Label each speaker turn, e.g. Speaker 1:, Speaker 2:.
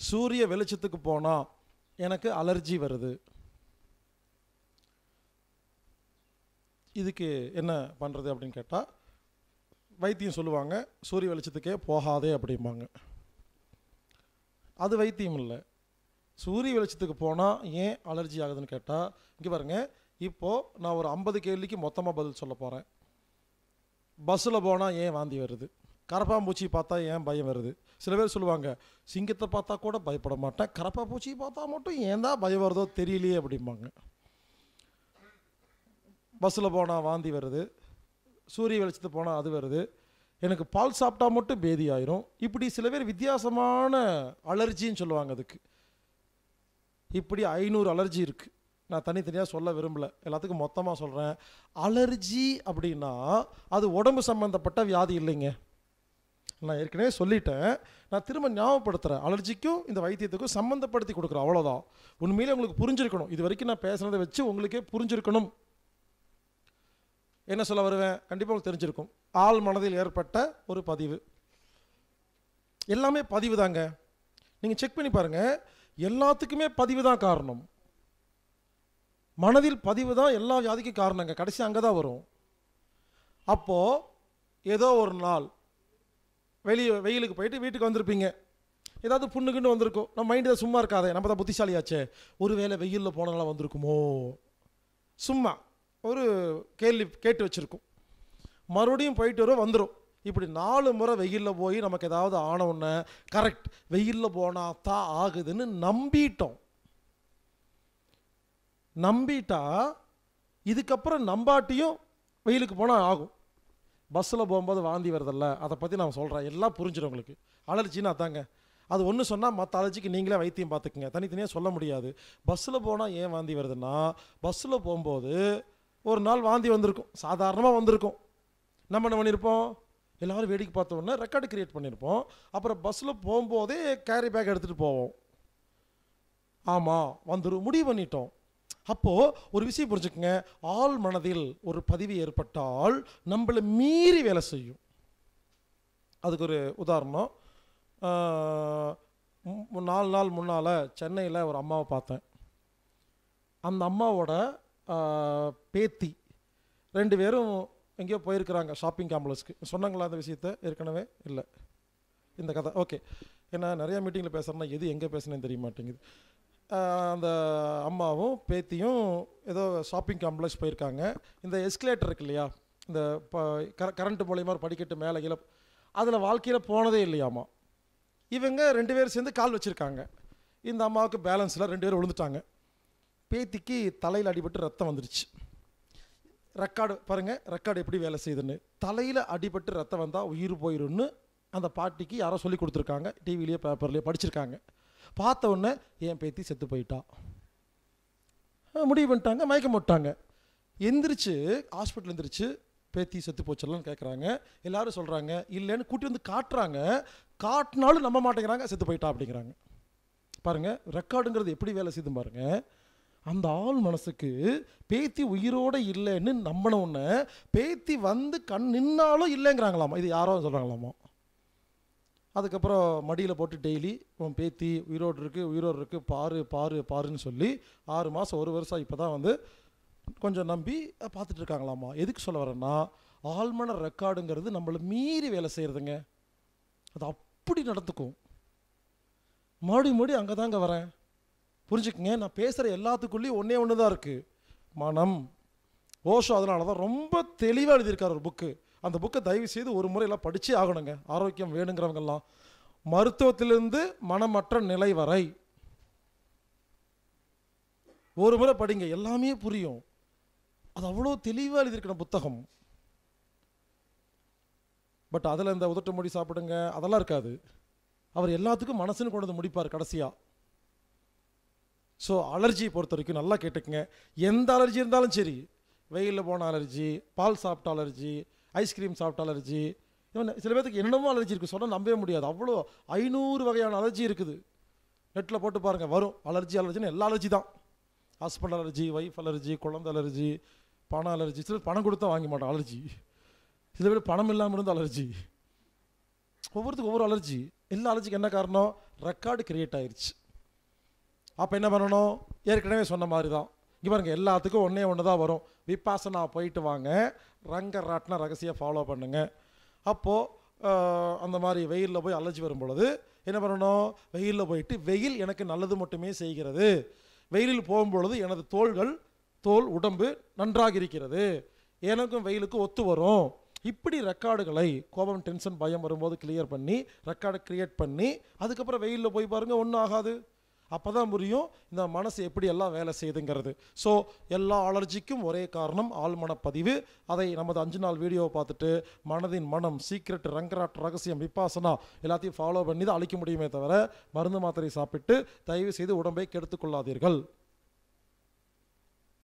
Speaker 1: சூரிய வெளிச்சத்துக்கு போனால் எனக்கு அலர்ஜி வருது இதுக்கு என்ன பண்ணுறது அப்படின்னு கேட்டால் வைத்தியம் சொல்லுவாங்க சூரிய வெளிச்சத்துக்கே போகாதே அப்படிம்பாங்க அது வைத்தியம் இல்லை சூரிய வெளிச்சத்துக்கு போனால் ஏன் அலர்ஜி ஆகுதுன்னு கேட்டால் இங்கே பாருங்க இப்போது நான் ஒரு ஐம்பது கேள்விக்கு மொத்தமாக பதில் சொல்ல போகிறேன் பஸ்ஸில் போனால் ஏன் வாந்தி வருது கரப்பாம்பூச்சி பார்த்தா ஏன் பயம் வருது சில பேர் சொல்லுவாங்க சிங்கத்தை பார்த்தா கூட பயப்பட மாட்டேன் கரப்பாம்பூச்சி பார்த்தா மட்டும் ஏன் தான் பயம் வருதோ தெரியலையே அப்படிம்பாங்க பஸ்ஸில் போனால் வாந்தி வருது சூரிய வெளிச்சத்து போனால் அது வருது எனக்கு பால் சாப்பிட்டா மட்டும் பேதி ஆயிரும் இப்படி சில பேர் வித்தியாசமான அலர்ஜின்னு சொல்லுவாங்க அதுக்கு இப்படி ஐநூறு அலர்ஜி இருக்குது நான் தனித்தனியாக சொல்ல விரும்பல எல்லாத்துக்கும் மொத்தமாக சொல்கிறேன் அலர்ஜி அப்படின்னா அது உடம்பு சம்மந்தப்பட்ட வியாதி இல்லைங்க நான் ஏற்கனவே சொல்லிட்டேன் நான் திரும்ப ஞாபகப்படுத்துகிறேன் அலர்ஜிக்கும் இந்த வைத்தியத்துக்கும் சம்மந்தப்படுத்தி கொடுக்குறேன் அவ்வளோதான் உண்மையிலே உங்களுக்கு புரிஞ்சிருக்கணும் இது வரைக்கும் நான் பேசுனதை வச்சு உங்களுக்கே புரிஞ்சிருக்கணும் என்ன சொல்ல வருவேன் கண்டிப்பாக உங்களுக்கு தெரிஞ்சிருக்கும் ஆள் மனதில் ஏற்பட்ட ஒரு பதிவு எல்லாமே பதிவு தாங்க நீங்கள் செக் பண்ணி பாருங்கள் எல்லாத்துக்குமே பதிவு தான் காரணம் மனதில் பதிவு தான் எல்லா வியாதிக்கும் காரணங்க கடைசி அங்கே தான் வரும் அப்போது ஏதோ ஒரு நாள் வெளியே வெயிலுக்கு போயிட்டு வீட்டுக்கு வந்திருப்பீங்க ஏதாவது புண்ணுக்குன்னு வந்திருக்கும் நம்ம மைண்டு சும்மா இருக்காதே நம்ம தான் புத்திசாலியாச்சே ஒரு வேளை வெயிலில் போனதுனால வந்திருக்குமோ சும்மா ஒரு கேள்வி கேட்டு வச்சுருக்கோம் மறுபடியும் போயிட்டு வரும் வந்துடும் இப்படி நாலு முறை வெயிலில் போய் நமக்கு ஏதாவது ஆன உடனே கரெக்ட் வெயிலில் போனால் தான் ஆகுதுன்னு நம்பிட்டோம் நம்பிட்டா இதுக்கப்புறம் நம்பாட்டியும் வெயிலுக்கு போனால் ஆகும் பஸ்ஸில் போகும்போது வாந்தி வருதில்ல அதை பற்றி நான் சொல்கிறேன் எல்லாம் புரிஞ்சிடும் உங்களுக்கு அலர்ஜின்னு அதாங்க அது ஒன்று சொன்னால் மற்ற அலர்ஜிக்கு நீங்களே வைத்தியம் பார்த்துக்குங்க தனித்தனியாக சொல்ல முடியாது பஸ்ஸில் போனால் ஏன் வாந்தி வருதுன்னா பஸ்ஸில் போகும்போது ஒரு நாள் வாந்தி வந்திருக்கும் சாதாரணமாக வந்திருக்கும் நம்ம என்ன பண்ணியிருப்போம் எல்லாரும் வேடிக்கை பார்த்த உடனே ரெக்கார்டு கிரியேட் பண்ணியிருப்போம் அப்புறம் பஸ்ஸில் போகும்போதே கேரி பேக் எடுத்துகிட்டு போவோம் ஆமாம் வந்துடும் முடிவு பண்ணிட்டோம் அப்போது ஒரு விஷயம் புரிஞ்சுக்கங்க ஆள் மனதில் ஒரு பதிவு ஏற்பட்டால் நம்மளை மீறி வேலை செய்யும் அதுக்கு ஒரு உதாரணம் ஆஹ், மு- நாலு நாள் முன்னால் சென்னையில் ஒரு அம்மாவை பார்த்தேன் அந்த அம்மாவோட ஆஹ், பேத்தி ரெண்டு பேரும் எங்கேயோ போயிருக்கிறாங்க ஷாப்பிங் காம்ப்ளெக்ஸ்க்கு சொன்னாங்களா அந்த விஷயத்த ஏற்கனவே இல்லை இந்த கதை ஓகே ஏன்னா நிறைய மீட்டிங்கில் பேசுகிறேன்னா எது எங்கே பேசுனேன்னு தெரிய மாட்டேங்குது ஆஹ் அந்த அம்மாவும் பேத்தியும் ஏதோ ஷாப்பிங் காம்ப்ளெக்ஸ் போயிருக்காங்க இந்த எஸ்கலேட்டர் இருக்கு இல்லையா இந்த ப கர கரண்ட் மூலியமாக ஒரு படிக்கட்டு மேலே கீழே அதில் வாழ்க்கையில் போனதே இல்லையாமா இவங்க ரெண்டு பேரும் சேர்ந்து கால் வச்சுருக்காங்க இந்த அம்மாவுக்கு பேலன்ஸில் ரெண்டு பேரும் விழுந்துட்டாங்க பேத்திக்கு தலையில் அடிபட்டு ரத்தம் வந்துருச்சு ரெக்கார்டு பாருங்கள் ரெக்கார்டு எப்படி வேலை செய்யுதுன்னு தலையில் அடிபட்டு ரத்தம் வந்தால் உயிர் போயிரும்னு அந்த பாட்டிக்கு யாரோ சொல்லி கொடுத்துருக்காங்க டிவிலேயே பேப்பர்லேயே படிச்சிருக்காங்க பார்த்த உடனே என் பேத்தி செத்து போயிட்டா அஹ் முடிவு பண்ணிட்டாங்க மயக்கம் போட்டாங்க எந்திரிச்சு ஹாஸ்பிட்டல் எந்திரிச்சு பேத்தி செத்து போச்சலான்னு கேட்குறாங்க எல்லாரும் சொல்கிறாங்க இல்லைன்னு கூட்டி வந்து காட்டுறாங்க காட்டினாலும் நம்ப மாட்டேங்கிறாங்க செத்து போயிட்டா அப்படிங்கிறாங்க பாருங்க ரெக்கார்டுங்கிறது எப்படி வேலை செய்யுது பாருங்க அந்த ஆள் மனசுக்கு பேத்தி உயிரோட இல்லைன்னு நம்பின உடனே பேத்தி வந்து கண் நின்னாலும் இல்லைங்கிறாங்களாமா இது யாரோ சொல்கிறாங்களாமா அதுக்கப்புறம் மடியில் போட்டு டெய்லி உன் பேத்தி உயிரோடு இருக்குது உயிரோடு இருக்குது பாரு பாரு பாருன்னு சொல்லி ஆறு மாதம் ஒரு வருஷம் இப்போ தான் வந்து கொஞ்சம் நம்பி அஹ், பார்த்துட்டு இருக்காங்களாமா எதுக்கு சொல்ல வரேன்னா ஆழ்மன ரெக்கார்டுங்கிறது நம்மளை மீறி வேலை செய்கிறதுங்க அது அப்படி நடந்துக்கும் மறுபடியும் மறுபடியும் அங்கே தாங்க வரேன் புரிஞ்சுக்கங்க நான் பேசுகிற எல்லாத்துக்குள்ளேயும் ஒன்றே ஒன்று தான் இருக்குது மனம் ஓஷோ அதனால தான் ரொம்ப தெளிவாக எழுதியிருக்கார் ஒரு புக்கு அந்த புக்கை தயவு செய்து ஒரு முறை எல்லாம் படிச்சே ஆகணுங்க ஆரோக்கியம் வேணுங்கிறவங்கெல்லாம் மருத்துவத்திலிருந்து மனமற்ற நிலை வரை ஒரு முறை படிங்க எல்லாமே புரியும் அது அவ்வளோ தெளிவாக எழுதியிருக்கிற புத்தகம் பட் அதில் இந்த உதட்டு முடி சாப்பிடுங்க அதெல்லாம் இருக்காது அவர் எல்லாத்துக்கும் மனசுன்னு கொண்டு வந்து முடிப்பார் கடைசியாக ஸோ அலர்ஜியை பொறுத்த வரைக்கும் நல்லா கேட்டுக்கங்க எந்த அலர்ஜி இருந்தாலும் சரி வெயிலில் போன அலர்ஜி பால் சாப்பிட்ட அலர்ஜி ஐஸ்கிரீம் சாப்பிட்ட அலர்ஜி இன்னும் சில பேருக்கு என்னென்னமோ அலர்ஜி இருக்குது சொன்னால் நம்பவே முடியாது அவ்வளோ ஐநூறு வகையான அலர்ஜி இருக்குது நெட்டில் போட்டு பாருங்கள் வரும் அலர்ஜி அலர்ஜின்னு எல்லா அலர்ஜி தான் ஹஸ்பண்ட் அலர்ஜி ஒய்ஃப் அலர்ஜி குழந்தை அலர்ஜி பணம் அலர்ஜி சில பேர் பணம் கொடுத்தா வாங்க மாட்டோம் அலர்ஜி சில பேர் பணம் இல்லாமல் இருந்த அலர்ஜி ஒவ்வொருத்துக்கும் ஒவ்வொரு அலர்ஜி எல்லா அலர்ஜிக்கு என்ன காரணம் ரெக்கார்டு கிரியேட் ஆயிருச்சு அப்போ என்ன பண்ணணும் ஏற்கனவே சொன்ன மாதிரி தான் இங்க பாருங்க எல்லாத்துக்கும் ஒன்றே ஒன்று தான் வரும் விபாசனா போயிட்டு வாங்க ரங்க ராட்ன ரகசியம் ஃபாலோ பண்ணுங்க அப்போது அந்த மாதிரி வெயிலில் போய் அலைஞ்சு வரும் பொழுது என்ன பண்ணணும் வெயிலில் போயிட்டு வெயில் எனக்கு நல்லது மட்டுமே செய்கிறது வெயிலில் போகும்பொழுது எனது தோள்கள் தோல் உடம்பு நன்றாக இருக்கிறது எனக்கும் வெயிலுக்கும் ஒத்து வரும் இப்படி ரெக்கார்டுகளை கோபம் டென்ஷன் பயம் வரும்போது கிளியர் பண்ணி ரெக்கார்டை கிரியேட் பண்ணி அதுக்கப்புறம் வெயிலில் போய் பாருங்கள் ஒன்றும் ஆகாது அப்போ தான் புரியும் இந்த மனசு எப்படி எல்லாம் வேலை செய்யுதுங்கிறது ஸோ எல்லா அலர்ஜிக்கும் ஒரே காரணம் ஆழ்மனப்பதிவு அதை நமது அஞ்சு நாள் வீடியோவை பார்த்துட்டு மனதின் மனம் சீக்ரெட் ரங்கராட் ரகசியம் விபாசனா எல்லாத்தையும் ஃபாலோ பண்ணி தான் அழிக்க முடியுமே தவிர மருந்து மாத்திரை சாப்பிட்டு தயவு செய்து உடம்பை கெடுத்துக் கொள்ளாதீர்கள்